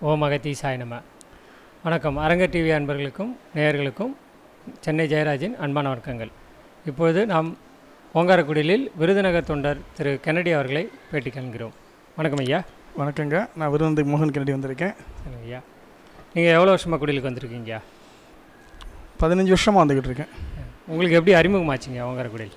ஓம் அகத்தி சாய் நம வணக்கம் அரங்க டிவி அன்பர்களுக்கும் நேயர்களுக்கும் சென்னை ஜெயராஜின் அன்பான வணக்கங்கள் இப்பொழுது நாம் ஓங்காரக்குடிலில் விருதுநகர் தொண்டர் திரு கென்னடி அவர்களை பேட்டி காண்கிறோம் வணக்கம் ஐயா வணக்கங்க நான் விருதுநந்தி மோகன் கென்னடி வந்திருக்கேன் சொல்லுங்க ஐயா நீங்கள் எவ்வளோ வருஷமாக குடிலுக்கு வந்திருக்கீங்க பதினஞ்சு வருஷமாக வந்துக்கிட்டு இருக்கேன் உங்களுக்கு எப்படி அறிமுகமாச்சுங்க ஓங்காரக்குடில்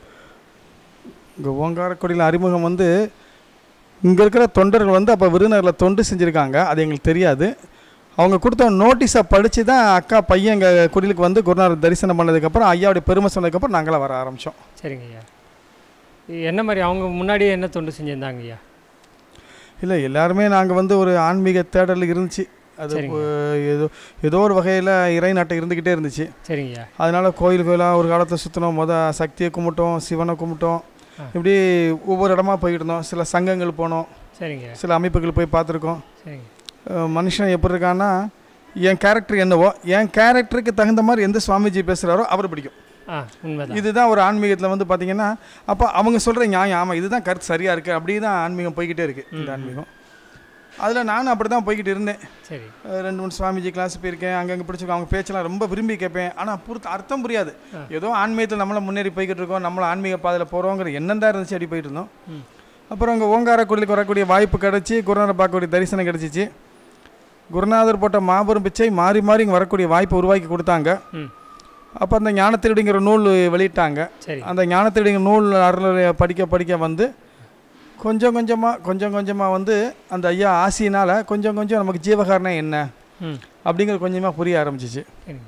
இங்கே ஓங்காரக்குடியில் அறிமுகம் வந்து இங்கே இருக்கிற தொண்டர்கள் வந்து அப்போ விருதுநகரில் தொண்டு செஞ்சுருக்காங்க அது எங்களுக்கு தெரியாது அவங்க கொடுத்த நோட்டீஸை படித்து தான் அக்கா பையன் எங்கள் குடிலுக்கு வந்து குருநாதர் தரிசனம் பண்ணதுக்கப்புறம் ஐயாவுடைய பெருமை சொன்னதுக்கப்புறம் நாங்களாம் வர ஆரம்பித்தோம் சரிங்க ஐயா என்ன மாதிரி அவங்க முன்னாடியே என்ன தொண்டு செஞ்சுருந்தாங்க ஐயா இல்லை எல்லாருமே நாங்கள் வந்து ஒரு ஆன்மீக தேடல் இருந்துச்சு அது சரிங்க. இப்போ ஏதோ ஏதோ ஒரு வகையில் இறை நாட்டம் இருந்துக்கிட்டே இருந்துச்சு சரிங்க ஐயா அதனால் கோயில் கோயிலாக ஒரு காலத்தில் சுற்றினோம் மொத சக்தியை கும்பிட்டோம் சிவனை கும்பிட்டோம் ஆ. இப்படி ஒவ்வொரு இடமா போயிட்டு இருந்தோம் சில சங்கங்கள் போனோம் சரிங்க சில அமைப்புகள் போய் பார்த்துருக்கோம் சரிங்க அஹ் மனுஷன் எப்படி இருக்கான்னா என் கேரக்டர் என்னவோ என் கேரக்டருக்கு தகுந்த மாதிரி எந்த சுவாமிஜி பேசுகிறாரோ அவர் பிடிக்கும் ஆ உண்மைதான் இதுதான் ஒரு ஆன்மீகத்தில் வந்து பார்த்தீங்கன்னா அப்போ அவங்க சொல்கிற நியாயம் ஆமாம் இதுதான் கருத்து சரியாக இருக்குது அப்படி தான் ஆன்மீகம் போய்கிட்டே இருக்குது இந்த ம், ம். ஆன்மீகம் அதில் நானும் அப்படி தான் போய்கிட்டு இருந்தேன் சரி அஹ் ரெண்டு மூணு சுவாமிஜி கிளாஸ் போயிருக்கேன் அங்கங்கே பிடிச்சிருக்கோம் அவங்க பேச்செல்லாம் ரொம்ப விரும்பி கேட்பேன் ஆனால் பொறுத்து அர்த்தம் புரியாது ஆ. ஏதோ ஆன்மீகத்தில் நம்மள முன்னேறி போய்கிட்டு இருக்கோம் நம்மள ஆன்மீக பாதையில் போகிறோங்கிற எண்ணம் தான் இருந்துச்சு அப்படி போயிட்டு இருந்தோம் ம் அப்புறம் அங்கே ஓங்கார கோயிலுக்கு வரக்கூடிய வாய்ப்பு கிடச்சி குருநாதர் பார்க்கக்கூடிய தரிசனம் கிடச்சிச்சு குருநாதர் போட்ட மாபெரும் பிச்சை மாறி மாறி இங்கே வரக்கூடிய வாய்ப்பு உருவாக்கி கொடுத்தாங்க ம் அப்போ அந்த ஞானத்திருடிங்கிற நூல் வெளியிட்டாங்க சரி அந்த ஞானத்திருடிங்கிற நூல் அருளை படிக்க படிக்க வந்து கொஞ்சம் கொஞ்சமாக கொஞ்சம் கொஞ்சமாக வந்து அந்த ஐயா ஆசினால் கொஞ்சம் கொஞ்சம் நமக்கு ஜீவகாரணம் என்ன ம் அப்படிங்கிறது கொஞ்சமாக புரிய ஆரம்பிச்சிச்சு சரிங்க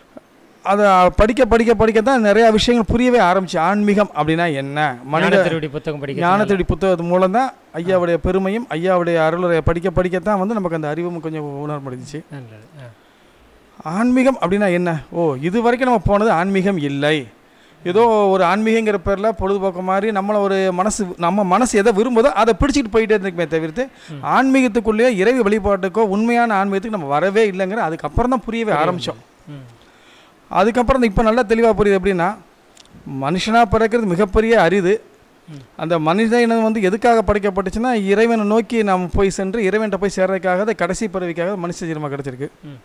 அதை படிக்க படிக்க படிக்க தான் நிறையா விஷயங்கள் புரியவே ஆரம்பிச்சு ஆன்மீகம் அப்படின்னா என்ன மனித ஞானத்திருவடி புத்தகம் படிக்க ஞானத்தடி புத்தகத்து மூலம் தான் ஐயாவுடைய பெருமையும் ஐயாவுடைய அருளுரை படிக்க படிக்கத்தான் வந்து நமக்கு அந்த அறிவும் கொஞ்சம் உணர முடிஞ்சிச்சு நல்லது ஆ ஆன்மீகம் அப்படின்னா என்ன ஓ இது வரைக்கும் நம்ம போனது ஆன்மீகம் இல்லை ஏதோ ஒரு ஆன்மீகங்கிற பேரில் பொழுதுபோக்கு மாதிரி நம்மளை ஒரு மனசு நம்ம மனசு எதை விரும்புதோ அதை பிடிச்சிட்டு போயிட்டே இருந்துக்குமே தவிர்த்து ம். ஆன்மீகத்துக்குள்ளேயே இறைவி வழிபாட்டுக்கோ உண்மையான ஆன்மீகத்துக்கு நம்ம வரவே இல்லைங்கிற அதுக்கப்புறம் தான் புரியவே ஆரம்பித்தோம் ம் அதுக்கப்புறம் இப்போ நல்லா தெளிவாக புரியுது எப்படின்னா மனுஷனாக பிறக்கிறது மிகப்பெரிய அரிது ம். அந்த மனித இனம் வந்து எதுக்காக படைக்கப்பட்டுச்சுன்னா இறைவனை நோக்கி நாம் போய் சென்று இறைவன்கிட்ட போய் சேர்றதுக்காக அது கடைசி பிறவிக்காக மனுஷ ஜென்மம் கிடச்சிருக்கு ம்.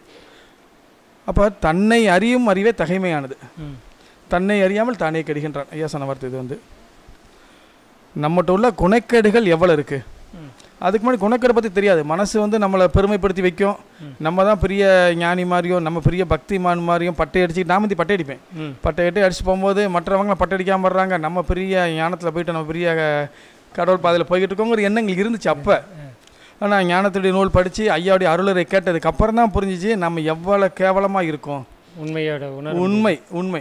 அப்போ தன்னை அறியும் அறிவே தகைமையானது ம் தன்னை அறியாமல் தானே கெடுகின்றான் ஐயா சொன்ன வார்த்தை இது வந்து நம்மகிட்ட உள்ள குணக்கேடுகள் எவ்வளோ இருக்குது ம் அதுக்கு முன்னாடி குணக்கேடு பற்றி தெரியாது மனசு வந்து நம்மளை பெருமைப்படுத்தி வைக்கும் ம். நம்ம தான் பெரிய ஞானி மாதிரியும் நம்ம பெரிய பக்திமான் மாதிரியும் பட்டை அடிச்சு நான் வந்து பட்டை அடிப்பேன் ம் பட்டை கட்டி அடிச்சு போகும்போது மற்றவங்க பட்டை அடிக்காம வர்றாங்க நம்ம பெரிய ஞானத்தில் போயிட்டு நம்ம பெரிய அஹ், கடவுள் பாதையில் போய்கிட்டு இருக்கோங்கிற எண்ணங்கள் இருந்துச்சு அப்போ ஆனால் ஞானத்துடைய நூல் படித்து ஐயாவுடைய அருளரை கேட்டதுக்கு அப்புறம் தான் புரிஞ்சிச்சு நம்ம எவ்வளோ கேவலமாக இருக்கோம் உண்மையோட உணர்வு உண்மை உண்மை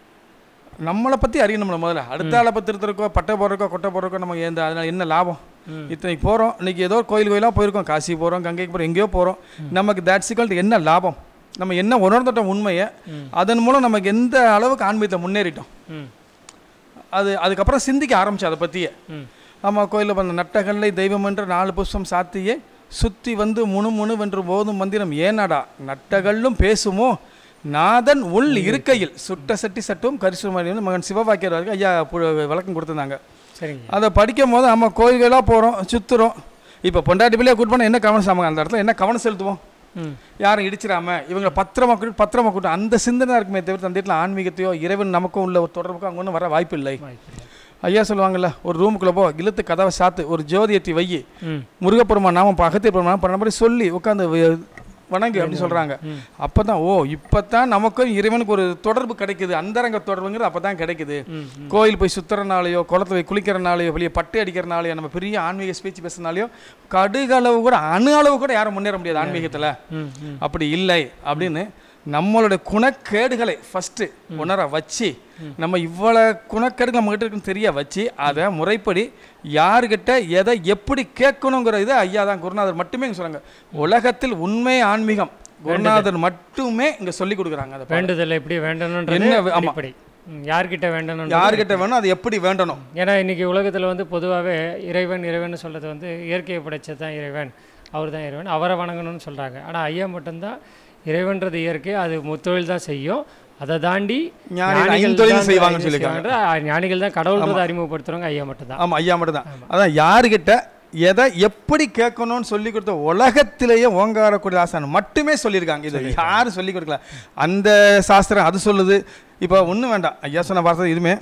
நம்மளை பற்றி அறியணும்ல முதல்ல அடுத்த ஆளை பற்றி திருத்தருக்கோ பட்டை போடுறக்கோ கொட்டை போடுறக்கோ நம்ம எந்த அதனால் என்ன லாபம் ம் இத்தனைக்கு போகிறோம் இன்றைக்கி ஏதோ ஒரு கோயில் கோயிலாக போயிருக்கோம் காசி போகிறோம் கங்கைக்கு போகிறோம் எங்கேயோ போகிறோம் நமக்கு தட்ஸிக்கல் என்ன லாபம் நம்ம என்ன உணர்ந்துட்டோம் உண்மையை ம் அதன் மூலம் நமக்கு எந்த அளவுக்கு ஆன்மீகத்தில் முன்னேறிட்டோம் ம் அது அதுக்கப்புறம் சிந்திக்க ஆரம்பிச்சு அதை பற்றியே ம் ஆமாம் கோயிலில் பண்ண நட்டகல்லை தெய்வம் என்ற நாலு புஷ்பம் சாத்தியே சுத்தி வந்து முணு முணு வென்று போதும் மந்திரம் ஏனடா நட்டகல்லும் பேசுமோ நாதன் உள் இருக்கையில் சுட்ட சட்டி சட்டும் கரிசுமணியும் மகன் சிவபாக்கியர் வரைக்கும் ஐயா பு- விளக்கம் கொடுத்துருந்தாங்க சரிங்க அதை படிக்கும் போது ஆமாம் கோயில்களாக போகிறோம் சுற்றுறோம் இப்போ பொண்டாட்டி பிள்ளையை கூட்டு போனால் என்ன கவனம் சாமாங்க அந்த இடத்துல என்ன கவனம் செலுத்துவோம் ம் யாரும் இடிச்சிடாம இவங்களை பத்திரமா கூட்டு பத்திரமா கூட்டும் அந்த சிந்தனை இருக்குமே தவிர்த்து அந்த இடத்துல ஆன்மீகத்தையோ இறைவன் நமக்கும் உள்ள ஒரு தொடர்புக்கும் அங்கே ஒன்றும் வர வாய்ப்பு இல்லை வாய்ப்பில்லை. ஐயா சொல்லுவாங்கல்ல ஒரு ரூமுக்குள்ளே போ இழுத்து கதவை சாத்து ஒரு ஜோதி ஏற்றி வை ம் முருகப்பெருமான் நாம அகத்திய பெருமான் பண்ண மாதிரி சொல்லி உட்காந்து வணங்கு அப்படின்னு சொல்கிறாங்க ம் அப்போ தான் ஓ இப்போ தான் நமக்கும் இறைவனுக்கு ஒரு தொடர்பு கிடைக்குது அந்தரங்க தொடர்புங்கிறது அப்போ தான் கிடைக்குது ம் ம் கோயில் போய் சுத்துறனாலையோ குளத்துல போய் குளிக்கிறனாலையோ வெளியே பட்டு அடிக்கிறனாலையோ நம்ம பெரிய ஆன்மீக ஸ்பீச் பேசுறனாலையோ கடுகளவு கூட அணு அளவு கூட யாரும் முன்னேற முடியாது ஆன்மீகத்தில் ம் ம் அப்படி இல்லை அப்படின்னு நம்மளோட குணக்கேடுகளை ஃபஸ்ட்டு உணர வச்சு நம்ம இவ்வளோ குணக்கேடுகள் நம்மகிட்ட இருக்குன்னு தெரிய வச்சு அதை முறைப்படி யாருக்கிட்ட எதை எப்படி கேட்கணுங்கிற இதை ஐயா தான் குருநாதர் மட்டுமே இங்கே சொல்கிறாங்க உலகத்தில் உண்மை ஆன்மீகம் குருநாதர் மட்டுமே இங்கே சொல்லி கொடுக்குறாங்க அதை பாருங்க. வேண்டுதல் எப்படி வேண்டணுன்றது என்ன வே- ஆமா. அடிப்படை ம், யார்கிட்ட வேண்டணும் யார்கிட்ட வேணும் அது எப்படி வேண்டணும் ஏன்னா இன்னைக்கு உலகத்தில் வந்து பொதுவாகவே இறைவன் இறைவன் சொல்கிறது வந்து இயற்கையை படைச்சது தான் இறைவன் அவர் தான் இறைவன் அவரை வணங்கணும்னு சொல்கிறாங்க ஆனால் ஐயா மட்டும்தான் இறைவன்றது இயற்கை அது முத்தொழில் தான் செய்யும் அதை தாண்டி ஞானிகள் ஞானிகள் ஐந்தொழில் தான் செய்வாங்கன்னு இது சொல்லியிருக்காங்க செய்வாங்க. ஞானிகள் தான் கடவுள்ன்றதை அறிமுகப்படுத்துறவங்க ஐயா மட்டும்தான் ஆமாம் ஐயா மட்டும் தான் அதான் யாருக்கிட்ட எதை எப்படி கேட்கணும்னு சொல்லி கொடுத்த உலகத்திலேயே ஓங்காரக்கூடிய ஆசான் மட்டுமே சொல்லியிருக்காங்க இதை யாரும் சொல்லி கொடுக்கல அந்த சாஸ்திரம் அது சொல்லுது இப்போ ஒன்றும் வேண்டாம் ஐயா சொன்ன வார்த்தை இதுவுமே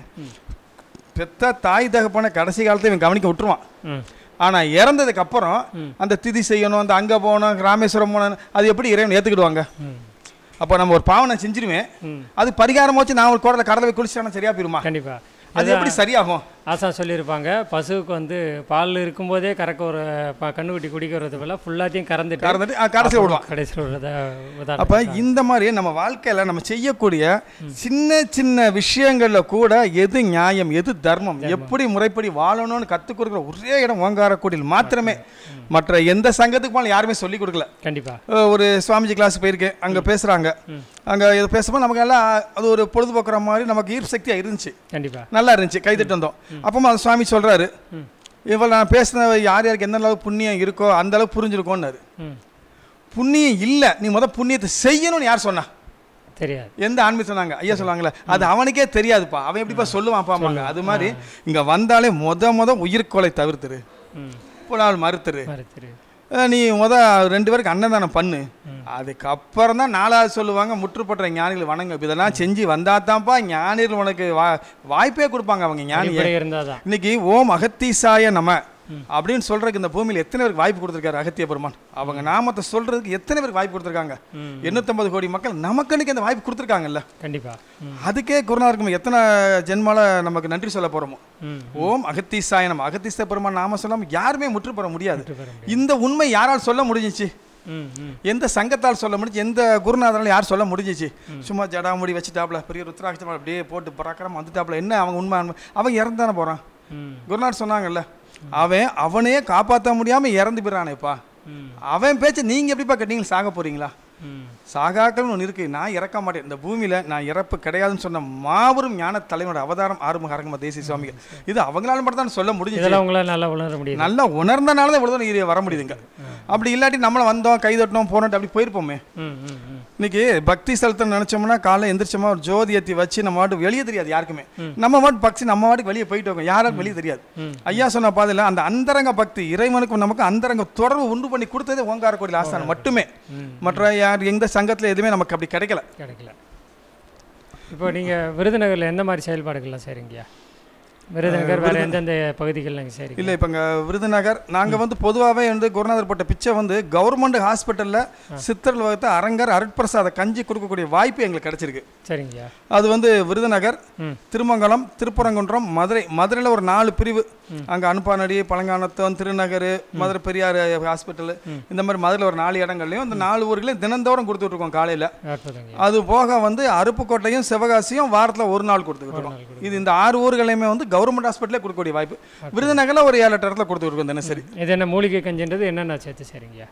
பெத்த தாய் தகப்பனை கடைசி காலத்தை இவன் கவனிக்க விட்டுருவான் ம் ஆனால் இறந்ததுக்கு அப்புறம் அந்த திதி செய்யணும் அந்த அங்கே போகணும் ராமேஸ்வரம் போகணும் அது எப்படி இறைவன் ஏற்றுக்கிடுவாங்க ம் அப்போ நம்ம ஒரு பாவனை செஞ்சிருவேன் ம் அது பரிகாரம் வச்சு நான் ஒரு குடலை கடலை போய் குளிச்சிட்டா சரியா போயிருமா கண்டிப்பாக அது எப்படி சரியாகும் ஆசா சொல்லியிருப்பாங்க பசுவுக்கு வந்து பால் இருக்கும்போதே கறக்க ஒரு ப- கண்ணுக்குட்டி குடிக்கிறது போல ஃபுல்லாத்தையும் கறந்துட்டு கறந்துட்டு அஹ், கடைசியில் விடுவான் கடைசியில் ஒரு இதை உதாரணம் அப்போ இந்த மாதிரி நம்ம வாழ்க்கையில் நம்ம செய்யக்கூடிய சின்ன சின்ன விஷயங்களில் கூட எது நியாயம் எது தர்மம் எப்படி முறைப்படி வாழணும்னு கற்றுக் கொடுக்குற ஒரே இடம் ஓங்காரக்குடியில் மாத்திரமே மற்ற எந்த சங்கத்துக்கு போனாலும் யாருமே சொல்லிக் கொடுக்கல கண்டிப்பாக அஹ் ஒரு சுவாமிஜி கிளாஸ் போயிருக்கேன் அங்கே பேசுகிறாங்க அங்கே இது பேசும்போது நமக்கு எல்லாம் அது ஒரு பொழுதுபோக்குற மாதிரி நமக்கு ஈர்ப்பு சக்தியாக இருந்துச்சு கண்டிப்பாக நல்லா இருந்துச்சு கைதட்டு வந்தோம் அப்போ அந்த சுவாமி சொல்கிறாரு இவ்வளோ நான் பேசின யார் யாருக்கு எந்த அளவுக்கு புண்ணியம் இருக்கோ அந்த அளவுக்கு புரிஞ்சிருக்கோன்னாரு ம் புண்ணியம் இல்லை நீ முத புண்ணியத்தை செய்யணும்னு யார் சொன்னா தெரியாது எந்த ஆன்மீக சொன்னாங்க ஐயா சொல்லுவாங்களே அது அவனுக்கே தெரியாதுப்பா அவன் எப்படிப்பா சொல்லுவான்ப்பா அம்மாங்க அது மாதிரி இங்கே வந்தாலே முத முத உயிர்கொலை தவிர்த்துரு ம் புலால் மறுத்துரு மறுத்துரு அஹ் நீ முத ரெண்டு பேருக்கு அன்னதானம் பண்ணு அதுக்கப்புறம் தான் நாலாவது சொல்லுவாங்க முற்றுப்பற்ற ஞானிகள் வணங்க இப்ப இதெல்லாம் செஞ்சு வந்தா தான்ப்பா ஞானிகள் உனக்கு வா வாய்ப்பே கொடுப்பாங்க அவங்க ஞானியை இப்படி இருந்தால் தான் இன்னைக்கு ஓம் அகத்தீசாய நம அப்படின்னு சொல்றதுக்கு இந்த பூமியில் எத்தனை பேருக்கு வாய்ப்பு கொடுத்துருக்காரு அகத்திய பெருமான் அவங்க நாமத்தை சொல்றதுக்கு எத்தனை பேருக்கு வாய்ப்பு கொடுத்துருக்காங்க ம். எண்ணூத்தம்பது கோடி மக்கள் நமக்கு அந்த வாய்ப்பு கொடுத்துருக்காங்கல்ல கண்டிப்பாக ம் அதுக்கே குருநாதருக்கு எத்தனை ஜென்மால நமக்கு நன்றி சொல்ல போறோமோ ம் ஓம் அகத்தீசாய நம அகத்தீச பெருமான் நாம சொல்லாம யாருமே முற்று பெற முடியாது வெற்றி பெற இந்த உண்மை யாரால் சொல்ல முடிஞ்சிச்சு ம் ம் எந்த சங்கத்தால் சொல்ல முடிஞ்சு எந்த குருநாதரால் யார் சொல்ல முடிஞ்சிச்சு சும்மா ஜடாமுடி வச்சுட்டாப்ல பெரிய ருத்ராட்சம் அப்படியே போட்டு பறக்கிறமா வந்துட்டாப்ல என்ன அவங்க உண்மை அன்பு- அவன் இறந்தானே போறான் ம் குருநாத் சொன்னாங்கல்ல அவன் அவனையே காப்பாற்ற முடியாம இறந்து போயிறானேப்பா ம் அவன் பேச்சை நீங்க எப்படிப்பா கேட்டீங்க சாக போறீங்களா ம் சாகாக்கள்னு ஒன்று இருக்கு நான் இறக்க மாட்டேன் இந்த பூமியில நான் இறப்பு கிடையாதுன்னு சொன்ன மாபெரும் ஞான தலைவனோட அவதாரம் ஆறுமுக அரங்கம தேசிய சுவாமிகள் இது அவங்களால மட்டும் தான் சொல்ல முடிஞ்சுச்சு இதெல்லாம் உங்களால் நல்லா உணர முடியுது நல்லா உணர்ந்தனால தான் இவ்வளோ தூரம் இரு- வர முடியுதுங்க அப்படி இல்லாட்டி நம்மள வந்தோம் கை தட்டினோம் போனோம் அப்படி போயிருப்போமே ம் ம் ம் இன்னைக்கு பக்தி ஸ்தலத்தை நினைச்சோம்னா காலைல எந்திரிச்சோமா ஒரு ஜோதி ஏத்தி வச்சு நம்ம வாட்டு வெளியே தெரியாது யாருக்குமே நம்ம வாட்டு பக்தி நம்ம வாட்டுக்கு வெளியே போயிட்டு இருக்கோம் யாருக்கும் வெளியே தெரியாது ம். ஐயா சொன்ன பாதையில் அந்த அந்தரங்க பக்தி இறைவனுக்கும் நமக்கு அந்தரங்க தொடர்பு உண்டு பண்ணி கொடுத்ததே ஓங்கார கோயில் ஆசான் மட்டுமே ம். மற்ற யார் எந்த சங்கத்தில் எதுவுமே நமக்கு அப்படி கிடைக்கல கிடைக்கல இப்போ நீங்கள் விருதுநகரில் எந்த மாதிரி செயல்பாடுகள்லாம் செய்கிறீங்கய்யா விருதுநகர் வேறு எந்தெந்த பகுதிகள் நீங்கள் செய்கிறீங்க இல்லை இப்போங்க விருதுநகர் நாங்கள் வந்து பொதுவாகவே வந்து குருநாதர் போட்ட பிச்சை வந்து கவர்மெண்ட் ஹாஸ்பிட்டலில் சித்தர்கள் வகுத்த அரங்கர் அருட்பிரசாத கஞ்சி கொடுக்கக்கூடிய வாய்ப்பு எங்களுக்கு கிடைச்சிருக்கு சரிங்கய்யா அது வந்து விருதுநகர் ம் திருமங்கலம் திருப்பரங்குன்றம் மதுரை மதுரையில் ஒரு நாலு பிரிவு அங்கே அனுப்பானடி பழங்கானத்தம் திருநகர் மதுரை பெரியார் ஹாஸ்பிட்டல் இந்த மாதிரி மதுரையில் ஒரு நாலு இடங்கள்லையும் இந்த நாலு ஊர்களையும் தினந்தோறும் கொடுத்துட்ருக்கோம் காலையில் அற்புதங்க அது போக வந்து அருப்புக்கோட்டையும் சிவகாசியும் வாரத்தில் ஒரு நாள் கொடுத்துக்கிட்டு இருக்கோம் இது இந்த ஆறு ஊர்களையுமே வந்து கவர்மெண்ட் ஹாஸ்பிட்டலே கொடுக்கக்கூடிய வாய்ப்பு விருதுநகரில் ஒரு ஏழு எட்டு இடத்துல கொடுத்துட்டு இருக்கோம் தினசரி இது என்ன மூலிகை கஞ்சின்றது என்னென்ன சேர்த்து செய்கிறீங்கய்யா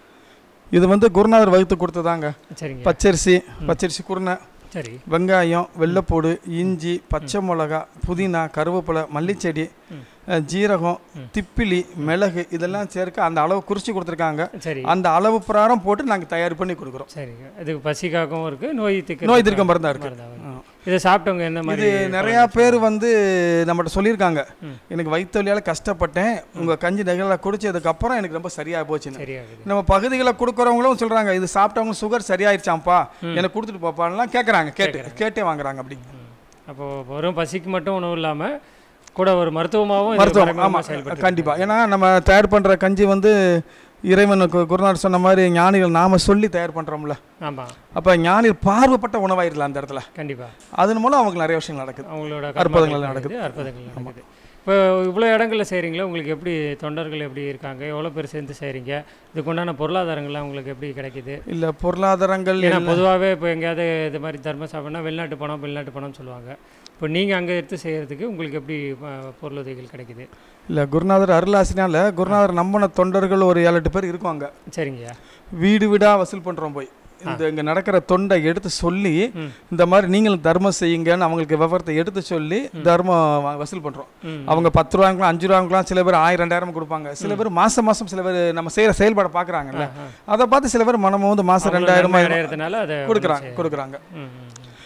இது வந்து குருநாதர் வகுத்து கொடுத்ததாங்க சரிங்க பச்சரிசி பச்சரிசி குருணை சரி வெங்காயம் வெள்ளைப்பூடு இஞ்சி பச்சை மிளகா புதினா கருவேப்பிலை மல்லிச்செடி அஹ், ஜீரகம் திப்பிலி மிளகு இதெல்லாம் சேர்க்க அந்த அளவு குறிச்சு கொடுத்துருக்காங்க சரி அந்த அளவு பிரகாரம் போட்டு நாங்கள் தயார் பண்ணி கொடுக்குறோம் சரிங்க இதுக்கு பசிக்காகவும் இருக்குது நோய் திக்கு நோய் திருக்க மருந்தா இருக்கு இதை சாப்பிட்டவங்க என்ன இது மாதிரி நிறையா பேர் வந்து நம்மகிட்ட சொல்லியிருக்காங்க எனக்கு வயிற்று வலியால் கஷ்டப்பட்டேன் உங்கள் கஞ்சி நெகலாக குடிச்சதுக்கப்புறம் எனக்கு ரொம்ப சரியாக போச்சுன்னு சரியாகுது நம்ம பகுதிகளை கொடுக்குறவங்களும் சொல்கிறாங்க இது சாப்பிட்டவங்க சுகர் சரியாயிருச்சாம்ப்பா எனக்கு கொடுத்துட்டு போப்பான்லாம் கேட்குறாங்க கேட்டு கேட்டே வாங்குறாங்க அப்படி அப்போ வெறும் பசிக்கு மட்டும் உணவு இல்லாமல் கூட ஒரு மருத்துவமாகவும் மருத்துவம் ஆமாம் செயல்பட்டு கண்டிப்பாக ஏன்னா நம்ம தயார் பண்ணுற கஞ்சி வந்து இறைவனுக்கு குருநாதர் சொன்ன மாதிரி ஞானிகள் நாம சொல்லி தயார் பண்ணுறோம்ல ஆமாம் அப்போ ஞானிகள் பார்வைப்பட்ட உணவாயிடலாம் அந்த இடத்துல கண்டிப்பாக அதன் மூலம் அவங்களுக்கு நிறைய விஷயங்கள் நடக்குது அவங்களோட அற்புதங்கள் கர்மாக்கள் நடக்குது. அற்புதங்கள் நடக்குது இப்போ இவ்வளோ இடங்களில் செய்கிறீங்களா உங்களுக்கு எப்படி தொண்டர்கள் எப்படி இருக்காங்க எவ்வளோ பேர் சேர்ந்து செய்கிறீங்க இதுக்கு உண்டான பொருளாதாரங்கள்லாம் உங்களுக்கு எப்படி கிடைக்குது இல்லை பொருளாதாரங்கள் ஏன்னா பொதுவாகவே இப்போ எங்கேயாவது இது மாதிரி தர்ம சாப்பிட்னா வெளிநாட்டு பணம் வெளிநாட்டு பணம்னு சொல்லுவாங்க இப்போ நீங்கள் அங்கே எடுத்து செய்கிறதுக்கு உங்களுக்கு எப்படி அஹ், பொருளுதவிகள் கிடைக்குது இல்லை குருநாதர் அருளாசினால குருநாதர் நம்பின தொண்டர்கள் ஒரு ஏழு எட்டு பேர் இருக்குவாங்க சரிங்கய்யா வீடு வீடாக வசூல் பண்ணுறோம் போய் இந்த இங்கே நடக்கிற தொண்டை எடுத்து சொல்லி ம். இந்த மாதிரி நீங்களும் தர்மம் செய்யுங்கன்னு அவங்களுக்கு விவரத்தை எடுத்து சொல்லி தர்மம் வ- வசூல் பண்ணுறோம் ம் அவங்க பத்து ரூபாங்களாம் அஞ்சு ரூபாங்களாம் சில பேர் ஆயிரம் ரெண்டாயிரம் கொடுப்பாங்க சில பேர் மாசம் மாசம் சில பேர் நம்ம செய்யற செயல்பாடை பார்க்குறாங்கல்ல ஆ. அதை பார்த்து சில பேர் மனம வந்து மாசம் ரெண்டாயிரம் நன்மை அடையறதுனால அதை கொடுக்குறாங்க கொடுக்குறாங்க ம் ம், ம்.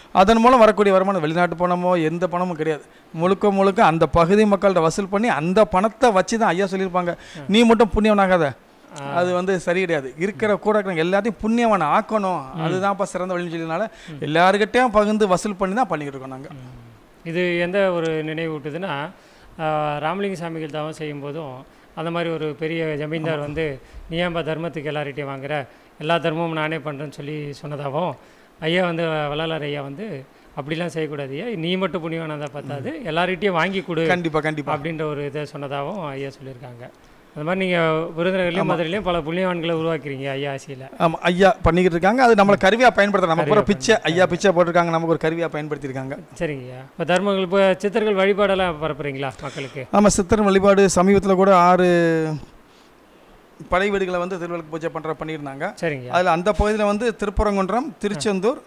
அதன் மூலம் வரக்கூடிய வருமானம் வெளிநாட்டு பணமோ எந்த பணமும் கிடையாது முழுக்க முழுக்க அந்த பகுதி மக்கள்கிட்ட வசூல் பண்ணி அந்த பணத்தை வச்சு தான் ஐயா சொல்லியிருப்பாங்க நீ மட்டும் புண்ணியவனாகாத அது வந்து சரி கிடையாது இருக்கிற கூட இருக்கிற எல்லாத்தையும் புண்ணியவனை ஆக்கணும் அதுதான்ப்பா சிறந்த வழின்னு சொல்லினால எல்லாருக்கிட்டையும் பகிர்ந்து வசூல் பண்ணி தான் பண்ணிக்கிட்டு இருக்கோம் நாங்கள் இது எந்த ஒரு நினைவூட்டுதுன்னா ஆஹ், ராமலிங்க சாமிகள் தவம் செய்யும்போதும் அந்த மாதிரி ஒரு பெரிய ஜமீன்தார் வந்து நீ ஏன்பா தர்மத்துக்கு எல்லார்கிட்டையும் வாங்குற எல்லா தர்மமும் நானே பண்ணுறேன்னு சொல்லி சொன்னதாகவும் ஐயா வந்து வள்ளலார் ஐயா வந்து அப்படிலாம் செய்யக்கூடாது ஐயா நீ மட்டும் புண்ணியவானா பத்தாது எல்லார்கிட்டையும் வாங்கி கொடு கண்டிப்பாக கண்டிப்பாக அப்படின்ற ஒரு இதை சொன்னதாகவும் ஐயா சொல்லியிருக்காங்க அது மாதிரி நீங்கள் விருதுநகர்லையும் மதுரையிலையும் பல புண்ணியவான்களை உருவாக்குறீங்க ஐயா ஆசியில் ஆமாம் ஐயா பண்ணிக்கிட்டு இருக்காங்க அது நம்மளை கருவியாக பயன்படுத்துறோம் நம்ம பூரா பிச்சை ஐயா பிச்சை போட்டிருக்காங்க நமக்கு ஒரு கருவியாக பயன்படுத்தியிருக்காங்க சரிங்கய்யா இப்போ தர்மங்கள் இப்போ சித்தர்கள் வழிபாடெல்லாம் பரப்புறீங்களா மக்களுக்கு ஆமாம் சித்தர் வழிபாடு சமீபத்தில் கூட ஆறு படை வீடுகளை வந்து திருவிளக்கு பூஜை பண்ணுற பண்ணியிருந்தாங்க சரிங்கய்யா அதில் அந்த பகுதியில் வந்து திருப்பரங்குன்றம் திருச்செந்தூர்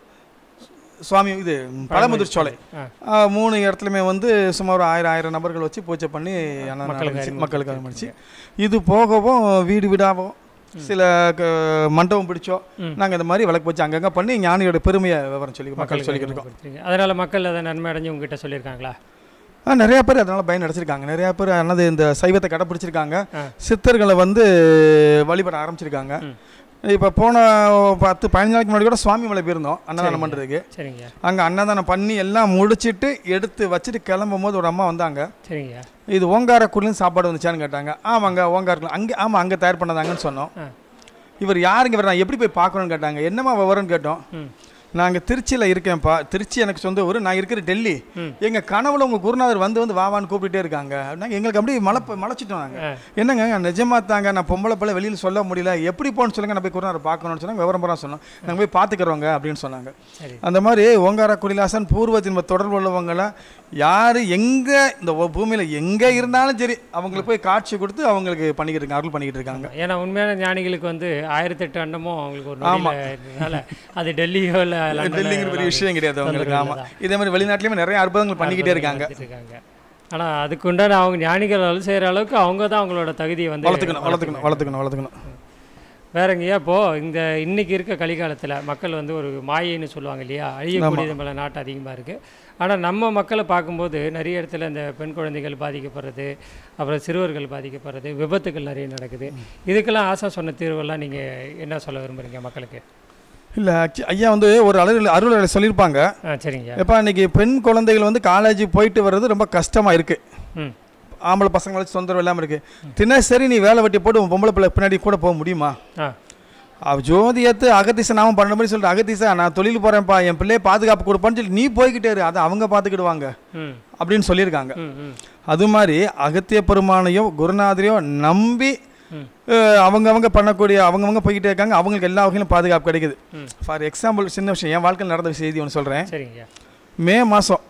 சுவாமி இது பழமுதிர் சோலை ஆ ஆ, மூணு இடத்துலையுமே வந்து சுமார் ஒரு ஆயிரம் ஆயிரம் நபர்கள் வச்சு பூஜை பண்ணி அன்னதானம் மக்களுக்கு நடந்துச்சு. அறிமுகம் மக்களுக்கு அறிமுச்சு இது போகவும் வீடு வீடாகவும் சில க- மண்டபம் பிடிச்சோம் ம். நாங்கள் இந்த மாதிரி விளக்கு வச்சு அங்கங்கே பண்ணி ஞானியோட பெருமையை விவரம் சொல்லி மக்கள் சொல்லிக்கிட்டு இருக்கோம் கொடுத்துருங்க அதனால் மக்கள் அதை நன்மை அடைஞ்சு உங்ககிட்ட சொல்லியிருக்காங்களா ஆ நிறைய பேர் அதனால் பயன் அடைச்சிருக்காங்க நிறைய பேர் என்னது இந்த சைவத்தை கடைப்பிடிச்சிருக்காங்க ஆ. சித்தர்களை வந்து வழிபட ஆரம்பிச்சிருக்காங்க ம். இப்போ போன பத்து பதினஞ்சு நாளைக்கு முன்னாடி கூட சுவாமி மலை போயிருந்தோம் அன்னதானம் பண்ணுறதுக்கு சரிங்க அங்கே அன்னதானம் பண்ணி எல்லாம் முடிச்சிட்டு எடுத்து வச்சுட்டு கிளம்பும் போது ஒரு அம்மா வந்தாங்க சரிங்க இது ஓங்காரக்குடிலும் சாப்பாடு வந்துச்சான்னு கேட்டாங்க ஆமாங்க ஓங்காரக்குள்ள அங்கே ஆமாம் அங்கே தயார் பண்ணதாங்கன்னு சொன்னோம் ஆ இவர் யாருங்க இவர் நான் எப்படி போய் பார்க்கணும்னு கேட்டாங்க என்னம்மா விவரம்னு கேட்டோம் ம் நாங்கள் திருச்சியில் இருக்கேன்ப்பா திருச்சி எனக்கு சொந்த ஊர் நான் இருக்கிற டெல்லி ம். எங்கள் கனவுல உங்கள் குருநாதர் வந்து வந்து வாவான்னு கூப்பிட்டுட்டே இருக்காங்க நாங்கள் எங்களுக்கு அப்படியே மலை மலைச்சிட்டோம் நாங்கள் ஆ என்னங்க நிஜமா தாங்க நான் பொம்பளை பிள்ளை வெளியில் சொல்ல முடியல எப்படி போகணும்னு சொல்லுங்க நான் போய் குருநாதர் பார்க்கணும்னு சொன்னாங்க விவரம் பூரா சொன்னோம் நாங்கள் போய் பார்த்துக்கிறோங்க அப்படின்னு சொன்னாங்க சரி அந்த மாதிரி ஓங்கார குடிலாசன் பூர்வ ஜென்ம தொடர்பு உள்ளவங்களாம் யார் எங்கே இந்த பூமியில் எங்கே இருந்தாலும் சரி அவங்களுக்கு போய் காட்சி கொடுத்து அவங்களுக்கு பண்ணிக்கிட்டு இருக்காங்க அருள் பண்ணிக்கிட்டு இருக்காங்க ஏன்னா உண்மையான ஞானிகளுக்கு வந்து ஆயிரத்தெட்டு அண்டமும் அவங்களுக்கு ஒரு நொடியில் இருந்ததுனால அது டெல்லியோ இல்லை டெல்லிங்கிற பெரிய விஷயம் கிடையாது அவங்களுக்கு ஆமாம் இதே மாதிரி வெளிநாட்டிலையுமே நிறைய அற்புதங்கள் பண்ணிக்கிட்டே இருக்காங்க இருக்காங்க ஆனால் அதுக்கு உண்டான அவங்க ஞானிகள் வேலை செய்கிற அளவுக்கு அவங்க தான் அவங்களோட தகுதியை வந்து வளர்த்துக்கணும் வளர்த்துக்கணும் வளர்த்துக்கணும் வளர்த்துக்கணும் வேறங்கய்யா இப்போது இந்த இன்னைக்கு இருக்க கலிகாலத்தில் மக்கள் வந்து ஒரு மாயைன்னு சொல்லுவாங்க இல்லையா அழியக்கூடியது மேலே நாட்டு அதிகமாக இருக்குது ஆனால் நம்ம மக்களை பார்க்கும்போது நிறைய இடத்துல இந்த பெண் குழந்தைகள் பாதிக்கப்படுறது அப்புறம் சிறுவர்கள் பாதிக்கப்படுறது விபத்துகள் நிறைய நடக்குது இதுக்கெல்லாம் ஆசா சொன்ன தீர்வெல்லாம் நீங்கள் என்ன சொல்ல விரும்புறீங்க மக்களுக்கு இல்லை ஐயா வந்து ஒரு அலுவலர் அலுவலரை சொல்லியிருப்பாங்க ஆ சரிங்க எப்போ இன்னைக்கு பெண் குழந்தைகள் வந்து காலேஜ் போயிட்டு வர்றது ரொம்ப கஷ்டமாக இருக்குது ம் ஆம்பளை பசங்களை வச்சு தொந்தரவு இல்லாமல் இருக்குது தினசரி நீ வேலை வெட்டி போட்டு உன் பொம்பளை பிள்ளை பின்னாடி கூட போக முடியுமா ஆ அவ ஜோதியத்து அகத்தீச நாம பண்ண மாதிரி சொல்லிட்டு அகத்தீசா நான் தொழில் போகிறேன்ப்பா என் பிள்ளையை பாதுகாப்பு கொடுப்பான்னு சொல்லி நீ போய்கிட்டே இரு அதை அவங்க பார்த்துக்கிடுவாங்க ம் அப்படின்னு சொல்லியிருக்காங்க ம் ம் அது மாதிரி அகத்திய பெருமானையோ குருநாதரையோ நம்பி ம். அஹ், அவங்கவங்க பண்ணக்கூடிய அவங்கவங்க போய்கிட்டே இருக்காங்க அவங்களுக்கு எல்லா வகையிலும் பாதுகாப்பு கிடைக்குது ம். ஃபார் எக்ஸாம்பிள் சின்ன விஷயம் என் வாழ்க்கையில் நடந்த செய்தி ஒன்று சொல்கிறேன் சரிங்க மே மாதம்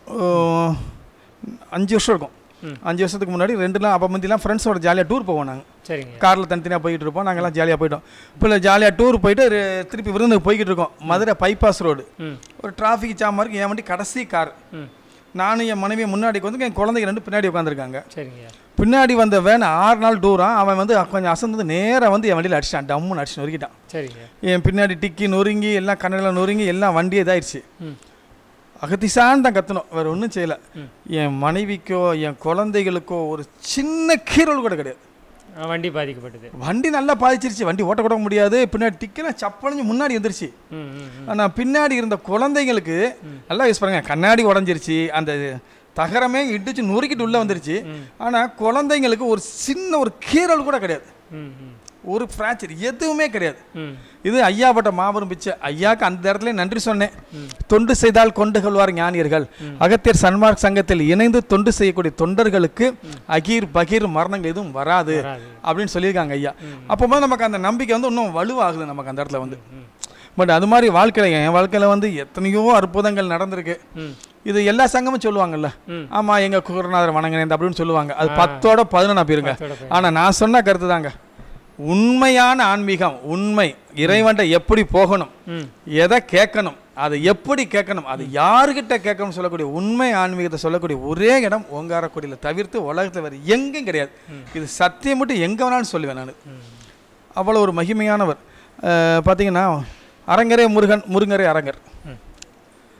அஞ்சு வருஷம் இருக்கும் ம். அஞ்சு வருஷத்துக்கு முன்னாடி ரெண்டு நாள் அப்போ முந்திலாம் ஃப்ரெண்ட்ஸோட ஜாலியாக டூர் போவோம் நாங்கள் சரிங்க காரில் தனித்தனியாக போய்கிட்டு இருப்போம் நாங்கள்லாம் ஜாலியாக போயிட்டோம் இப்போ ஜாலியாக டூர் போயிட்டு ரெ- திருப்பி விருந்துக்கு போய்கிட்டு இருக்கோம் மதுரை பைபாஸ் ரோடு ம் ஒரு டிராஃபிக் ஜாம் இருக்கு என் வண்டி கடைசி கார் ம் நானும் என் மனைவி முன்னாடி வந்து என் குழந்தைங்க ரெண்டு பின்னாடி உட்காந்துருக்காங்க சரிங்க பின்னாடி வந்த வேன் ஆறு நாள் டூராக அவன் வந்து கொஞ்சம் அசந்தது நேராக வந்து என் வண்டியில் அடிச்சிட்டான் டம்முன்னு அடிச்சு நொறுக்கிட்டான் சரிங்க என் பின்னாடி டிக்கி நொறுங்கி எல்லாம் கண்ணெல்லாம் நொறுங்கி எல்லாம் வண்டி இதாயிடுச்சு ம் அகத்திசான்னு தான் கத்தணும் வேற ஒன்றும் செய்யலை ம். என் மனைவிக்கோ என் குழந்தைகளுக்கோ ஒரு சின்ன கீரல் கூட கிடையாது ஆ, வண்டி பாதிக்கப்பட்டது வண்டி நல்லா பாதிச்சிருச்சு வண்டி ஓட்ட கூட முடியாது பின்னாடி டிக்கெல்லாம் சப்பழிஞ்சு முன்னாடி வந்துருச்சு ம் ம் ம். ஆனால் பின்னாடி இருந்த குழந்தைங்களுக்கு நல்லா யூஸ் பண்ணுங்க கண்ணாடி உடஞ்சிருச்சு அந்த தகரமே இடிச்சு நொறுக்கிட்டு உள்ளே வந்துருச்சு ம். ஆனால் குழந்தைங்களுக்கு ஒரு சின்ன ஒரு கீரல் கூட கிடையாது ம் ம் ஒரு ஃப்ராக்சர் எதுவுமே கிடையாது ம் இது ஐயாப்பட்ட மாபெரும் பிச்சை ஐயாக்கு அந்த இடத்துல நன்றி சொன்னேன் தொண்டு செய்தால் கொண்டு கொள்வார் ஞானியர்கள் அகத்தியர் சன்மார்க் சங்கத்தில் இணைந்து தொண்டு செய்யக்கூடிய தொண்டர்களுக்கு அகீர் பகீர் மரணங்கள் எதுவும் வராது வராது. அப்படின்னு சொல்லியிருக்காங்க ஐயா அப்போ நமக்கு அந்த நம்பிக்கை வந்து இன்னும் வலுவாகுது நமக்கு அந்த இடத்துல வந்து ம். பட் அது மாதிரி வாழ்க்கையில் என் வாழ்க்கையில் வந்து எத்தனையோ அற்புதங்கள் நடந்திருக்கு ம் இது எல்லா சங்கமும் சொல்லுவாங்கல்ல ம். ஆமா எங்க குருநாதர் வணங்கினேன் அப்படின்னு சொல்லுவாங்க அது பத்தோட பதினொன்னா போயிருங்க பத்தோட பதினொன்னு. ஆனா நான் சொன்ன கருத்து தாங்க உண்மையான ஆன்மீகம் உண்மை இறைவன்ட்ட எப்படி போகணும் ம் எதை கேட்கணும் அதை எப்படி கேட்கணும் அது யாருக்கிட்ட கேட்கணும்னு சொல்லக்கூடிய உண்மை ஆன்மீகத்தை சொல்லக்கூடிய ஒரே இடம் ஓங்காரக்குடியில் தவிர்த்து உலகத்தில் வேறு எங்கேயும் கிடையாது இது சத்தியம் மட்டும் எங்கே வேணாலும் சொல்லுவேன் நான் ம் அவ்வளோ ஒரு மகிமையானவர் அஹ், பார்த்தீங்கன்னா அரங்கரே முருகன் முருங்கரே அரங்கர் ம்.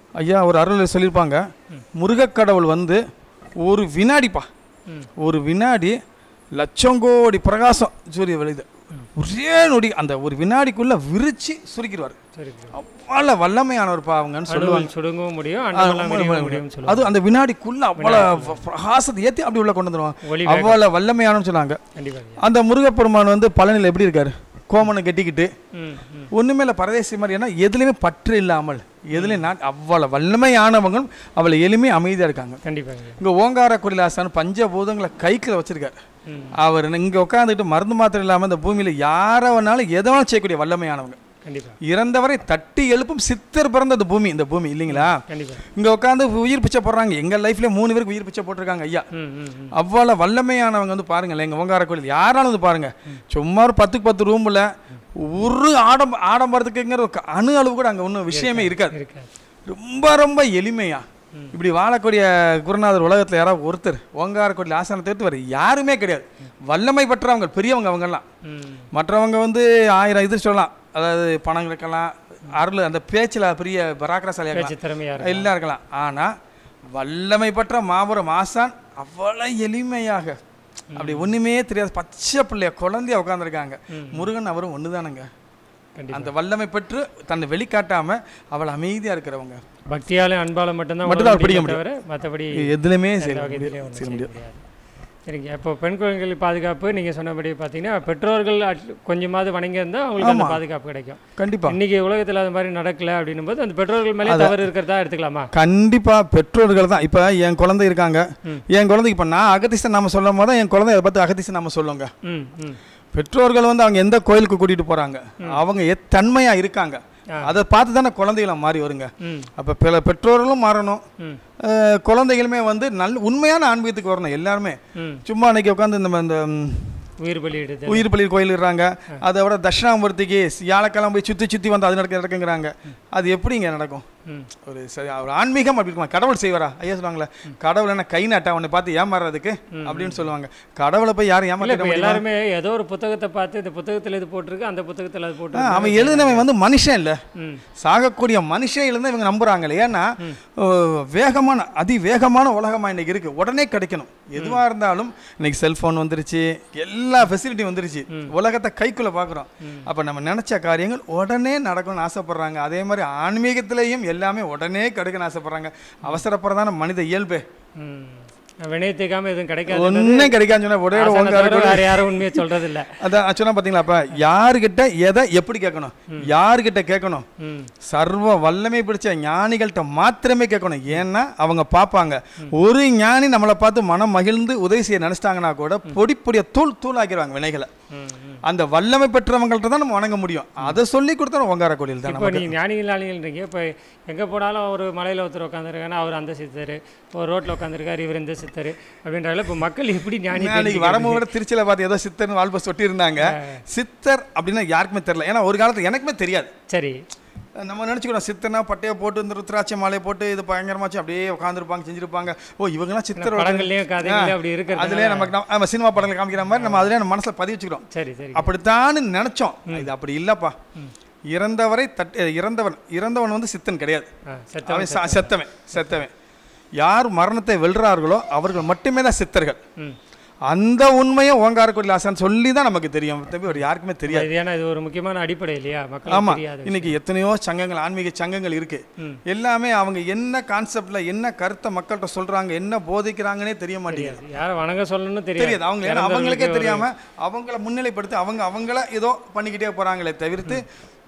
ஐயா ஒரு அருள் சொல்லியிருப்பாங்க முருகக்கடவுள் வந்து ஒரு வினாடிப்பா ம். ஒரு வினாடி லட்சம் கோடி பிரகாசம் சூரிய வெளிது ஒரே நொடி அந்த ஒரு வினாடிக்குள்ள விரிச்சு சுருக்கிடுவார் சரி அவ்வளோ வல்லமையானவர்ப்பா அவங்கன்னு சொல்லுவாங்க அணுவல் சுடுங்கவும் முடியும் அண்டமெல்லாம் விரியவும் முடியும்னு சொல்லுவாங்க அது அந்த வினாடிக்குள்ள அவ்வளோ பிரகாசத்தை ஏற்றி அப்படி உள்ள கொண்டு வந்துருவாங்க ஒளி அவ்வளோ வல்லமையானன்னு சொன்னாங்க கண்டிப்பாக ஐயா. அந்த முருகப்பெருமான் வந்து பழனியில் எப்படி இருக்காரு கோமனை கட்டிக்கிட்டு ம் ம் ஒண்ணுமே இல்லை பரதேசி மாதிரி ஏன்னா எதுலையுமே பற்று இல்லாமல் எதுலையும் நான் அவ்வளோ வல்லமையானவங்க அவளை எளிமையாக அமைதியாக இருக்காங்க கண்டிப்பாங்க ஐயா. இங்கே ஓங்கார குடிலாசன் பஞ்சபூதங்களை கைக்குள்ள வச்சிருக்காரு ம் அவர் இங்கே உட்காந்துட்டு மருந்து மாத்திரை இல்லாமல் இந்த பூமியில் யாரை வேணாலும் எதை வேணாலும் செய்யக்கூடிய வல்லமையானவங்க கண்டிப்பாக இறந்தவரை தட்டி எழுப்பும் சித்தர் பிறந்த இந்த பூமி இந்த பூமி இல்லைங்களா கண்டிப்பாக இங்கே உட்காந்து உயிர் பிச்சை போடுறாங்க எங்கள் லைஃப்ல மூணு பேருக்கு உயிர் பிச்சை போட்டிருக்காங்க ஐயா ம் ம் ம் அவ்வளோ வல்லமையானவங்க வந்து பாருங்களேன் எங்கள் ஓங்கார கோயில் யாராலும் வந்து பாருங்க சும்மா ஒரு பத்துக்கு பத்து ரூமில் ஒரு ஆடம் ஆடம்பரத்துக்குங்கிற ஒரு அணு அளவு கூட அங்கே ஒன்றும் விஷயமே இருக்காது இருக்காது ரொம்ப ரொம்ப எளிமையா இப்படி வாழக்கூடிய குருநாதர் உலகத்தில் யாராவது ஒருத்தர் ஓங்கார கோயில் ஆசனம் தவிர்த்து வேறு யாருமே கிடையாது வல்லமை பெற்றவங்க பெரியவங்க அவங்கெல்லாம் ம் மற்றவங்க வந்து ஆயிரம் இது சொல்லலாம் அதாவது பணம் இருக்கலாம் அருள் அந்த பேச்சில் பெரிய பராக்கிரசாலியாக இருக்கலாம் பேச்சு திறமையாக இருக்கும் எல்லாம் இருக்கலாம் ஆனால் வல்லமை பெற்ற மாபெரும் ஆசான் அவ்வளோ எளிமையாக அப்படி ஒன்றுமே தெரியாது பச்சை பிள்ளைய குழந்தைய உட்காந்துருக்காங்க முருகன் அவரும் ஒன்று தானுங்க கண்டிப்பாக அந்த வல்லமை பெற்று தன்னை வெளிக்காட்டாம அவள் அமைதியாக இருக்கிறவங்க பக்தியாலும் அன்பாலும் மட்டும்தான் மட்டும்தான் உணர பிடிக்க முடியுமே தவிர மற்றபடி எதுலையுமே எந்த சரி வகையிலையும் ஒண்ணும் செய்ய செய்ய முடியாது முடியாது சரிங்க இப்போ பெண் குழந்தைகள் பாதுகாப்பு நீங்கள் சொன்னபடி பார்த்தீங்கன்னா பெற்றோர்கள் at- கொஞ்சமாவது வணங்கியிருந்தால் அவங்களுக்கு அந்த பாதுகாப்பு கிடைக்கும் கண்டிப்பா இன்னைக்கு உலகத்தில் அது மாதிரி நடக்கல அப்படின்னும் போது அந்த பெற்றோர்கள் மேலே தவறு இருக்கிறதா எடுத்துக்கலாமா கண்டிப்பா பெற்றோர்கள் தான் இப்போ என் குழந்தை இருக்காங்க ம். என் குழந்தைக்கு இப்போ நான் அகதீசன் நாம சொல்லும் போது என் குழந்தை அதை பார்த்து அகதீசன் நாம சொல்லுங்க ம் ம் பெற்றோர்கள் வந்து அவங்க எந்த கோயிலுக்கு கூட்டிட்டு போறாங்க அவங்க எத்தன்மையா இருக்காங்க அதை பார்த்து தானே குழந்தைகளை மாறி வருங்க ம் அப்போ பிற பெற்றோர்களும் மாறணும் ம் அஹ், குழந்தைகளுமே வந்து நல்ல உண்மையான ஆன்மீகத்துக்கு வரணும் எல்லாருமே ம் சும்மா அன்னைக்கு உட்காந்து இந்த இந்த ம், உயிர் பலியிடுது உயிர் பள்ளி கோயிலுறாங்க அதை விட தட்சிணாமூர்த்திக்கு வியாழக்கிழமை போய் சுற்றி சுற்றி வந்து அது நடக்க நடக்குங்கிறாங்க அது எப்படிங்க நடக்கும் ம் ஒரு சரி ஒரு ஆன்மீகம் அப்படி இருக்குமா கடவுள் செய்வாரா ஐயா சொல்லுவாங்களே கடவுள் என்ன கை நாட்டா உன்னை பார்த்து ஏமாறுறதுக்கு அப்படின்னு சொல்லுவாங்க கடவுளை போய் யாரும் இல்லை ஏமாற்ற இப்போ எல்லாருமே ஏதோ ஒரு புத்தகத்தை பார்த்து இந்த புத்தகத்தில் இது போட்டிருக்கு அந்த புத்தகத்தில் அது போட்டிருக்கு அவன் எழுதினவன் வந்து மனுஷன் இல்லை ம் சாகக்கூடிய மனுஷன் எழுந்து இவங்க நம்புறாங்களே ஏன்னா ஓ, வேகமான அதிவேகமான உலகமா இன்னைக்கு இருக்கு உடனே கிடைக்கணும் எதுவா இருந்தாலும் இன்னைக்கு செல்போன் வந்துருச்சு எல்லா ஃபெசிலிட்டி வந்துருச்சு உலகத்தை கைக்குள்ள பார்க்குறோம் அப்ப நம்ம நினைச்ச காரியங்கள் உடனே நடக்கணும்னு ஆசைப்படுறாங்க அதே மாதிரி ஆன்மீகத்திலையும் எல்லாமே உடனே கிடைக்கணும்னு ஆசைப்படுறாங்க அவசரப்படுறதான மனித இயல்பு ம் வினயத்துக்காம எதுவும் கிடைக்காது ஒன்றும் கிடைக்காதுன்னு சொன்னா ஒரே ஒரு ஆசானை ஓங்கார தவிர வேற யாரும் உண்மையை சொல்றது இல்ல அதான் சொன்னா பாத்தீங்களா அப்ப யாருகிட்ட எதை எப்படி கேட்கணும் யாருகிட்ட கேட்கணும் ம் சர்வ வல்லமை பிடிச்ச ஞானிகள்கிட்ட மாத்திரமே கேட்கணும் ஏன்னா அவங்க பார்ப்பாங்க ஒரு ஞானி நம்மளை பார்த்து மனம் மகிழ்ந்து உதவி செய்ய நினைச்சிட்டாங்கன்னா கூட பொடி பொடிய தூள் தூள் ஆக்கிடுவாங்க வினைகளை ம் ம். அந்த வல்லமை பெற்றவங்கள்ட்ட தான் நம்ம வணங்க முடியும் அதை சொல்லி கொடுத்தா ஓங்கார கோயில் தான் இப்போ நீங்கள் ஞானிகள் ஞானிகள்ன்றீங்க இப்போ எங்கே போனாலும் ஒரு மலையில் ஒருத்தர் உட்காந்துருக்காங்கன்னா அவர் அந்த சித்தர் ஒரு ரோட்டில் உட்காந்துருக்காரு இவர் இந்த சித்தர் அப்படின்றால இப்போ மக்கள் எப்படி ஞானி அன்னைக்கு வரும்போது திருச்சியில பார்த்து ஏதோ சித்தர்னு வாழ்பஸ் சொட்டி இருந்தாங்க சித்தர் அப்படின்னா யாருக்குமே தெரியல ஏன்னா ஒரு காலத்துல எனக்குமே தெரியாது சரி நம்ம நினச்சிக்கிறோம் சித்தனா பட்டையை போட்டு இந்த ருத்ராட்சி மாலையை போட்டு இது பயங்கரமாச்சு அப்படியே உட்காந்துருப்பாங்க செஞ்சிருப்பாங்க ஓ இவங்கெல்லாம் சித்தர் படங்கள்லயும் கதைகள்லயும் அப்படி இருக்கிறது அதுலேயே நமக்கு நம்ம- நம்ம சினிமா படங்கள் காமிக்கிற மாதிரி நம்ம அதுலேயே நம்ம மனசுல பதிவு வச்சுக்கிறோம் சரி சரி அப்படித்தான்னு நினைச்சோம் இது அப்படி இல்லப்பா இறந்தவரை தட் இறந்தவன் இறந்தவன் வந்து சித்தன் கிடையாது ஆ சத்தம் அவன் ச- செத்தவன் செத்தவன் யார் மரணத்தை வெல்றார்களோ அவர்கள் மட்டுமே தான் சித்தர்கள் ம் அந்த உண்மையை ஓங்கார கோயில் ஆசான் சொல்லி தான் நமக்கு தெரியும் தம்பி ஒரு யாருக்குமே தெரியாது இது ஏன்னா இது ஒரு முக்கியமான அடிப்படை இல்லையா மக்களுக்கு ஆமா தெரியாது இன்னைக்கு எத்தனையோ சங்கங்கள் ஆன்மீக சங்கங்கள் இருக்கு ம். எல்லாமே அவங்க என்ன கான்செப்ட்ல என்ன கருத்தை மக்கள்கிட்ட சொல்றாங்க என்ன போதிக்கிறாங்கன்னே தெரிய மாட்டேங்குது தெரியாது யாரை வணங்க சொல்லணும்னு தெரியாது தெரியாது அவங்க ஏன்னா அவங்களுக்கே தெரியாம அவங்கள முன்னிலைப்படுத்தி அவங்க அவங்கள ஏதோ பண்ணிக்கிட்டே போறாங்களே தவிர்த்து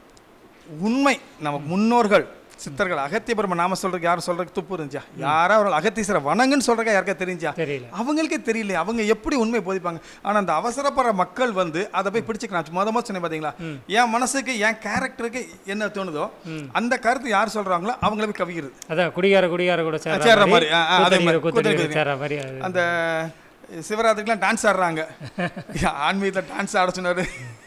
உண்மை நம்ம முன்னோர்கள் சித்தர்கள் அகத்திய பெருமை நாம சொல்றதுக்கு யாரும் சொல்றதுக்கு துப்பு இருந்துச்சா யாரா அவர்கள் அகத்தீஸ்வர வணங்குன்னு சொல்றதுக்கு யாருக்கா தெரிஞ்சா தெரியல அவங்களுக்கே தெரியல அவங்க எப்படி உண்மை போதிப்பாங்க ஆனா அந்த அவசரப்படுற மக்கள் வந்து அதை போய் பிடிச்சுக்கிறான் முத முதல் சொன்னேன் பாத்தீங்களா என் மனசுக்கு என் கேரக்டருக்கு என்ன தோணுதோ அந்த கருத்து யார் சொல்றாங்களோ அவங்கள போய் கவிக்கிறது அதான் குடிகார குடிகார கூட சேர்ற சேர்ற மாதிரி மாதிரி, ஆ, ஆ, அதே மாதிரி, கூத்தடிக்கிற கூத்தடிக்கிற. சேர்ற மாதிரி அது அந்த சிவராத்திரிக்கெல்லாம் டான்ஸ் ஆடுறாங்க ஆன்மீகத்தில் டான்ஸ் ஆட சொன்னாரு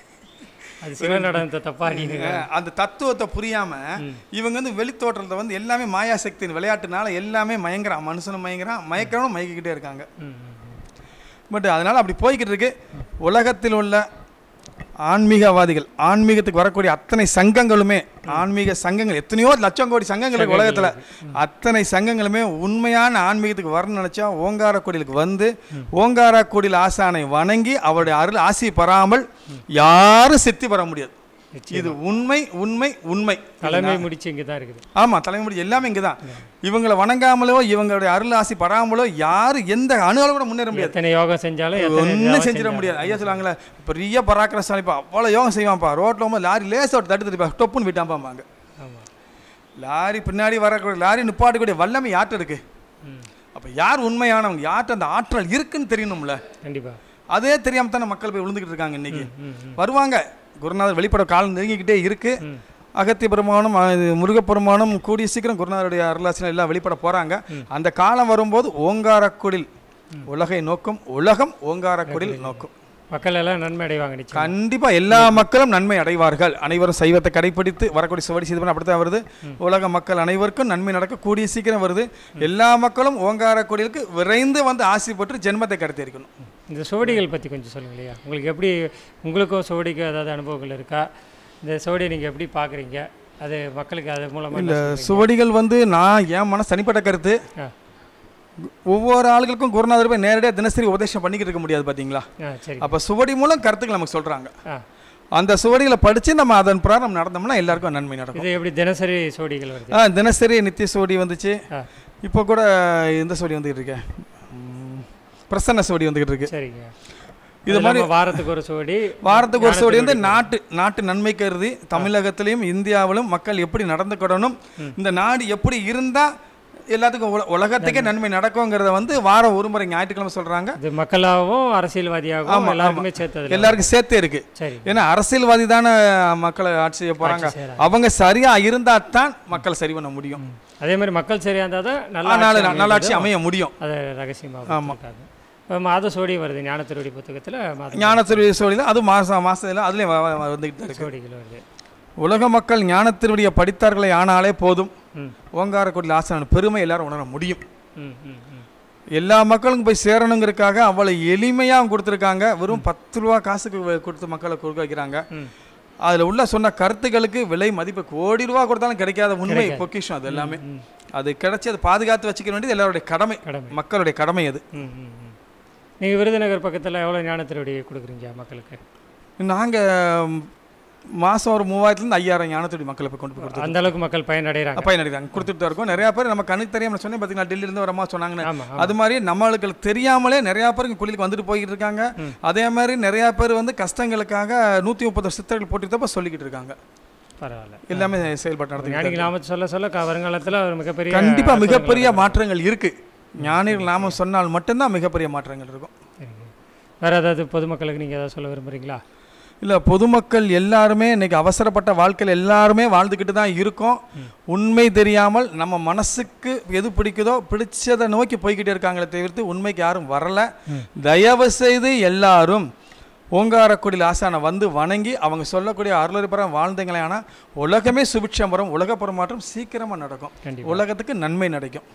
அது சிவநடனத்தை தப்பா நீங்க அஹ் அந்த தத்துவத்தை புரியாம இவங்க வந்து வெளித்தோற்றத்தை வந்து எல்லாமே மாயாசக்தியின் விளையாட்டுனால எல்லாமே மயங்குறான் மனுஷனும் மயங்குறான் மயக்கிறவனும் மயக்கிக்கிட்டே இருக்காங்க ம், ம், பட் அதனால அப்படி போய்கிட்டு இருக்கு உலகத்தில் உள்ள ஆன்மீகவாதிகள் ஆன்மீகத்துக்கு வரக்கூடிய அத்தனை சங்கங்களுமே ஆன்மீக சங்கங்கள் எத்தனையோ லட்சம் கோடி சங்கங்கள் இருக்கு உலகத்துல அத்தனை சங்கங்களுமே உண்மையான ஆன்மீகத்துக்கு வரணும்னு நினைச்சா ஓங்கார கோடிலுக்கு வந்து ஓங்கார கோடில் ஆசானை வணங்கி அவருடைய அருள் ஆசி பெறாமல் யாரும் சித்தி பெற முடியாது இது உண்மை உண்மை உண்மை தலைமை முடிச்சு இங்கே தான் இருக்குது ஆமா தலைமுடி எல்லாமே இங்கதான் இவங்களை வணங்காமலோ இவங்களுடைய அருள் ஆசி பெறாமலோ யாரு எந்த அணு அளவு கூட முன்னேற முடியாது எத்தனை யோகம் செஞ்சாலும் எத்தனை ஒன்றும் தவம் செஞ்சிட முடியாது ஐயா சொல்லுவாங்களே பெரிய பராக்கிரசாலிப்பா அவ்வளோ யோகம் செய்வான்ப்பா ரோட்டில் போகும்போது லாரி லேசாக ஒரு தட்டு தட்டிப்பா டொப்புன்னு விட்டாம்பாங்க ஆமாம் லாரி பின்னாடி வரக்கூடிய லாரி நிப்பாட்டக்கூடிய வல்லமை யார்கிட்ட இருக்கு ம் அப்போ யார் உண்மையானவங்க யார்கிட்ட அந்த ஆற்றல் இருக்குன்னு தெரியணும்ல கண்டிப்பாக அதே தெரியாம தானே மக்கள் போய் விழுந்துக்கிட்டு இருக்காங்க இன்னைக்கு ம் ம் வருவாங்க குருநாதர் வெளிப்பட காலம் நெருங்கிக்கிட்டே இருக்கு ம். அகத்திய பெருமானும் அஹ், இது முருகப்பெருமானும் கூடிய சீக்கிரம் குருநாதருடைய அருளாசனம் எல்லாம் வெளிப்பட போறாங்க அந்த காலம் வரும்போது ஓங்காரக்குடில் உலகை நோக்கும் உலகம் ஓங்காரக்குடில் நோக்கும் மக்கள் எல்லாம் நன்மை அடைவாங்க நிச்சயம் கண்டிப்பா எல்லா மக்களும் நன்மை அடைவார்கள் அனைவரும் சைவத்தை கடைபிடித்து வரக்கூடிய சுவடி செய்து அப்படித்தான் வருது உலக மக்கள் அனைவருக்கும் நன்மை நடக்க கூடிய சீக்கிரம் வருது எல்லா மக்களும் ஓங்கார கோடிலுக்கு விரைந்து வந்து ஆசி பெற்று ஜென்மத்தை கடத்தி இருக்கணும் இந்த சுவடிகள் பற்றி கொஞ்சம் சொல்லுங்க இல்லையா உங்களுக்கு எப்படி உங்களுக்கும் சுவடிக்கும் ஏதாவது அனுபவங்கள் இருக்கா இந்த சுவடியை நீங்கள் எப்படி பார்க்குறீங்க அது மக்களுக்கு அது மூலமாக இந்த சுவடிகள் வந்து நான் என் மன தனிப்பட்ட கருத்து ஆ ஒவ்வொரு ஆளுகளுக்கும் குருநாதர் போய் நேரடியாக தினசரி உபதேசம் பண்ணிக்கிட்டு இருக்க முடியாது பார்த்தீங்களா ஆ சரி அப்போ சுவடி மூலம் கருத்துக்கள் நமக்கு சொல்றாங்க ஆ அந்த சுவடிகளை படிச்சு நம்ம அதன் பிரகாரம் நடந்தோம்னா எல்லாருக்கும் நன்மை நடக்கும் இது எப்படி தினசரி சுவடிகள் வருது ஆ தினசரி நித்திய சுவடி வந்துச்சு ஆ இப்போ கூட இந்த சுவடி வந்துகிட்டு இருக்கேன் ம், பிரசன்ன சுவடி வந்துகிட்டு இருக்கு சரிங்க இது அது இல்லாம வாரத்துக்கு ஒரு சுவடி வாரத்துக்கு ஒரு சுவடி வந்து நாட்டு நாட்டு நன்மை கருதி தமிழகத்திலையும் இந்தியாவிலும் மக்கள் எப்படி நடந்துக்கிடணும் இந்த நாடு எப்படி இருந்தா எல்லாத்துக்கும் உல- உலகத்துக்கே நன்மை நடக்குங்கிறத வந்து வாரம் ஒரு முறை ஞாயிற்றுக்கிழமை சொல்றாங்க இது மக்களாகவும் அரசியல்வாதியாகவும் எல்லாருக்குமே சேர்த்தது எல்லாருக்கும் சேர்த்தே இருக்கு சரி ஏன்னா அரசியல்வாதி தானே மக்களை ஆட்சி செய்ய போறாங்க ஆட்சி செய்றாங்க. அவங்க சரியா இருந்தா தான் மக்கள் சரி பண்ண முடியும் அதே மாதிரி மக்கள் சரியாக இருந்தால் தான் நாலு நல்லா நல்லாட்சி அமைய முடியும் அதை ரகசியமாக கொடுத்துருக்காங்க இப்போ மாத சோடி வருது ஞானத்திருவடி புத்தகத்தில் மாத ஞானத்திருவிய சோழியில் அது மாசம் மாசத்துல அதுலயும் வ- வ- வந்துகிட்டு தான் இருக்கு சோடிகள் வருது உலக மக்கள் ஞானத்திருவடியை படித்தார்களே ஆனாலே போதும் ம் ஓங்காரக்குடியில் ஆசன பெருமை எல்லாரும் உணர முடியும் ம் ம் ம் எல்லா மக்களுக்கும் போய் சேரணுங்கிறதுக்காக அவ்வளோ எளிமையாக கொடுத்துருக்காங்க வெறும் பத்து ரூபா காசுக்கு வ- கொடுத்து மக்களை கொடுக்க வைக்கிறாங்க ம் அதில் உள்ள சொன்ன கருத்துக்களுக்கு விலை மதிப்பு கோடி ரூபா கொடுத்தாலும் கிடைக்காத உண்மை பொக்கிஷம் அது எல்லாமே ம். அது கிடைச்சி அதை பாதுகாத்து வச்சுக்க வேண்டியது எல்லாருடைய கடமை கடமை. மக்களுடைய கடமை அது ம் ம் ம் நீங்கள் விருதுநகர் பக்கத்தில் எவ்வளோ ஞானத்திருவடி கொடுக்குறீங்க மக்களுக்கு நாங்கள் மாதம் ஒரு மூவாயிரத்துலேருந்து ஐயாயிரம் ஞானத்தோடி மக்களை போய் கொண்டு போய் கொடுத்து அந்த அளவுக்கு மக்கள் பயனடைகிறாங்க பயனடைகிறாங்க கொடுத்துட்டு தான் இருக்கோம் நிறையா பேர் நம்ம கண்ணுக்கு தெரியாமல் சொன்னேன் பார்த்தீங்கன்னா டெல்லியிலேருந்து வரமா சொன்னாங்கன்னு ஆமாம் அது மாதிரி நம்மளுக்கு தெரியாமலே நிறையா பேர் இங்கே குளிலுக்கு வந்துட்டு போய்கிட்டு இருக்காங்க அதே மாதிரி நிறையா பேர் வந்து கஷ்டங்களுக்காக நூற்றி முப்பது சித்தர்கள் போட்டுட்டு சொல்லிக்கிட்டு இருக்காங்க பரவாயில்ல எல்லாமே செயல்பாட்டு நடத்தி ஞானிகள் நாமத்தை சொல்ல சொல்ல க- வருங்காலத்தில் ஒரு மிகப்பெரிய கண்டிப்பாக மிகப்பெரிய மாற்றங்கள் இருக்கு ஞானிகள் நாம சொன்னால் மட்டும்தான் மிகப்பெரிய மாற்றங்கள் இருக்கும் சரிங்க வேறு ஏதாவது பொதுமக்களுக்கு நீங்கள் ஏதாவது சொல்ல விரும்புகிறீங்களா இல்லை பொதுமக்கள் எல்லாருமே இன்னைக்கு அவசரப்பட்ட வாழ்க்கையில் எல்லாருமே வாழ்ந்துக்கிட்டு தான் இருக்கோம் உண்மை தெரியாமல் நம்ம மனசுக்கு எது பிடிக்குதோ பிடிச்சதை நோக்கி போய்கிட்டே இருக்காங்களே தவிர்த்து உண்மைக்கு யாரும் வரல தயவு செய்து எல்லாரும் ஓங்காரக்குடியில் ஆசானை வந்து வணங்கி அவங்க சொல்லக்கூடிய அருளரிபரம் வாழ்ந்தீங்களே ஆனால் உலகமே சுபிட்சம் வரும் உலக பரிமாற்றம் சீக்கிரமாக நடக்கும் கண்டிப்பா. உலகத்துக்கு நன்மை கிடைக்கும்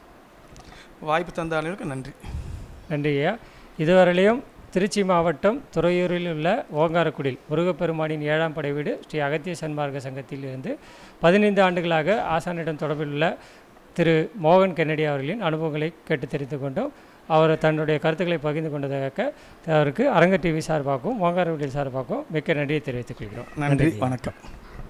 வாய்ப்பு தந்த அனைவருக்கும் நன்றி நன்றி ஐயா இதுவரையிலும் திருச்சி மாவட்டம் துறையூரில் உள்ள ஓங்காரக்குடில் முருகப்பெருமானின் ஏழாம் படை வீடு ஸ்ரீ அகத்திய சன்மார்க்க சங்கத்தில் இருந்து பதினைந்து ஆண்டுகளாக ஆசானிடம் தொடர்பில் உள்ள திரு மோகன் கென்னடி அவர்களின் அனுபவங்களை கேட்டு தெரிந்து கொண்டோம் அவர் தன்னுடைய கருத்துக்களை பகிர்ந்து கொண்டதாக அவருக்கு அரங்க டிவி சார்பாகவும் ஓங்காரக்குடில் சார்பாகவும் மிக்க நன்றியை தெரிவித்துக் கொள்கிறோம் நன்றி வணக்கம்